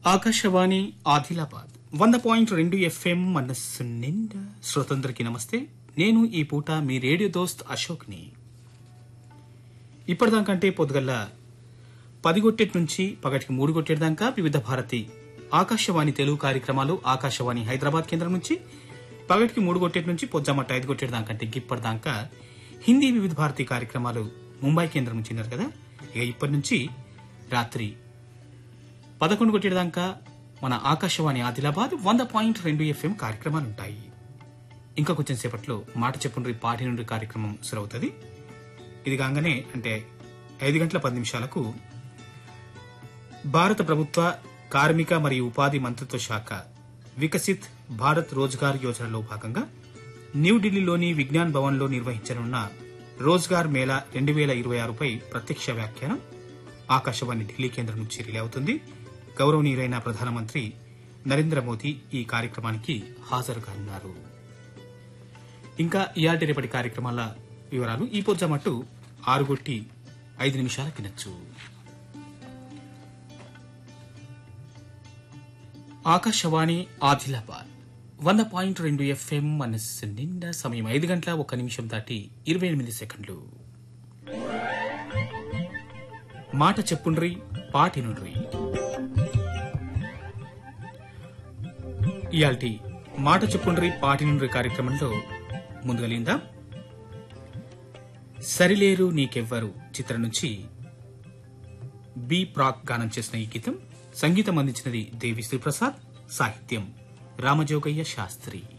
ఆకాశవాణి ఆదిలాబాద్ వంద పాయింట్ రెండు ఎఫ్ఎం మనస్సు నిండా శ్రోతందరికి నమస్తే నేను ఈ పూట మీ రేడియో దోస్త్ అశోక్ని ఇప్పటిదాకంటే పొద్దుగల్ల పది కొట్టేటి నుంచి పగటికి మూడు కొట్టేటి దాకా వివిధ భారతి ఆకాశవాణి తెలుగు కార్యక్రమాలు ఆకాశవాణి హైదరాబాద్ కేంద్రం నుంచి పగటికి మూడు కొట్టేటి నుంచి పొద్దుమట్ట ఐదు కొట్టేటి దాకా అంటే ఇప్పటిదాకా హిందీ వివిధ భారతి కార్యక్రమాలు ముంబై కేంద్రం నుంచి విన్నారు కదా ఇక ఇప్పటి నుంచి రాత్రి పదకొండు కొట్టేదాకా మన ఆకాశవాణి ఆదిలాబాద్ వంద పాయింట్ రెండు ఎఫ్ఎం కార్యక్రమాలు ఉంటాయి ఇంకా కొంచెం సేపట్లో మాట చెప్పుండ్రి పాటి నుండి కార్యక్రమం సురవుతుంది ఇది కాగానే అంటే ఐదు గంటల పది నిమిషాలకు భారత ప్రభుత్వ కార్మిక మరియు ఉపాధి మంత్రిత్వ శాఖ వికసిత్ భారత్ రోజ్గార్ యోజనలో భాగంగా న్యూఢిల్లీలోని విజ్ఞాన్ భవన్లో నిర్వహించనున్న రోజ్గార్ మేళా రెండు వేల ఇరవై ఆరుపై ప్రత్యక్ష వ్యాఖ్యానం ఆకాశవాణి ఢిల్లీ కేంద్రం నుంచి రిలే అవుతుంది గౌరవనీయులైన ప్రధానమంత్రి నరేంద్ర మోదీ ఈ కార్యక్రమానికి హాజరు కానున్నారు ఇంకా ఇయాటి రేపటి కార్యక్రమాల వివరాలు ఈ పొద్దుమట్టు ఆరుగొట్టి ఐదు నిమిషాల తినచ్చు ఆకాశవాణి ఆదిలాబాద్ వంద పాయింట్ రెండు ఎఫ్ఎం మనస్సు నిండా సమయం ఐదు గంటల ఒక నిమిషం దాటి ఇరవై ఎనిమిది సెకండ్లు మాట చెప్పుండ్రి పాటి నుండ్రి ఇయాల్టి మాట చెప్పుండ్రి పాటి నుండ్రి కార్యక్రమంలో ముందుగలిందా సరిలేరు నీకెవ్వరు చిత్రం నుంచి బి ప్రాక్ గానం చేసిన ఈ గీతం సంగీతం అందించినది దేవి శ్రీప్రసాద్ సాహిత్యం రామజోగయ్య శాస్త్రి